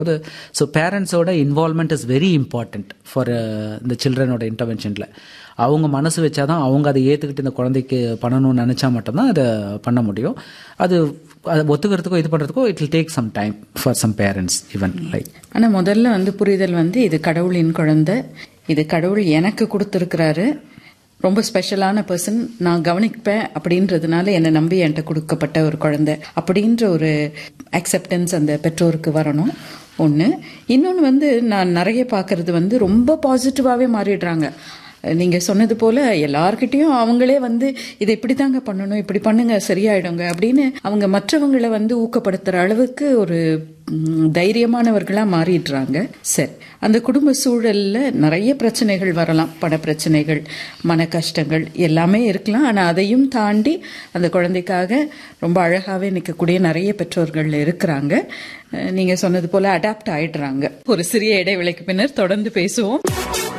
அது ஸோ பேரண்ட்ஸோட involvement is very important for இந்த சில்ட்ரனோட இன்டர்வென்ஷனில் அவங்க மனசு வச்சாதான் அவங்க அதை ஏற்றுக்கிட்டு இந்த குழந்தைக்கு பண்ணணும்னு நினச்சா மட்டும்தான் அதை பண்ண முடியும் அது அதை ஒத்துக்கிறதுக்கோ இது பண்ணுறதுக்கோ it will take some time for some parents even like ஆனா முதல்ல வந்து புரிதல் வந்து இது கடவுளின் குழந்தை இது கடவுள் எனக்கு கொடுத்துருக்கிறாரு ரொம்ப ஸ்பெஷலான பர்சன் நான் கவனிப்பேன் அப்படின்றதுனால என்னை நம்பி என்கிட்ட கொடுக்கப்பட்ட ஒரு குழந்தை அப்படின்ற ஒரு அக்செப்டன்ஸ் அந்த பெற்றோருக்கு வரணும் ஒன்று இன்னொன்று வந்து நான் நிறைய பார்க்கறது வந்து ரொம்ப பாசிட்டிவாகவே மாறிடுறாங்க நீங்க சொன்னது போல எல்லார்கிட்டயும் அவங்களே வந்து இதை இப்படி தாங்க பண்ணணும் இப்படி பண்ணுங்க சரியாயிடுங்க அப்படின்னு அவங்க மற்றவங்களை வந்து ஊக்கப்படுத்துற அளவுக்கு ஒரு ம், தைரியமானவர்களா மாறிடுறாங்க சரி அந்த குடும்ப சூழல்ல நிறைய பிரச்சனைகள் வரலாம் பண பிரச்சனைகள் மன கஷ்டங்கள் எல்லாமே இருக்கலாம் ஆனா அதையும் தாண்டி அந்த குழந்தைக்காக ரொம்ப அழகாவே நிற்கக்கூடிய நிறைய பெற்றோர்கள் இருக்கிறாங்க அஹ், நீங்க சொன்னது போல அடாப்ட் ஆயிடுறாங்க ஒரு சிறிய இடைவேளைக்கு பின்னர் தொடர்ந்து பேசுவோம்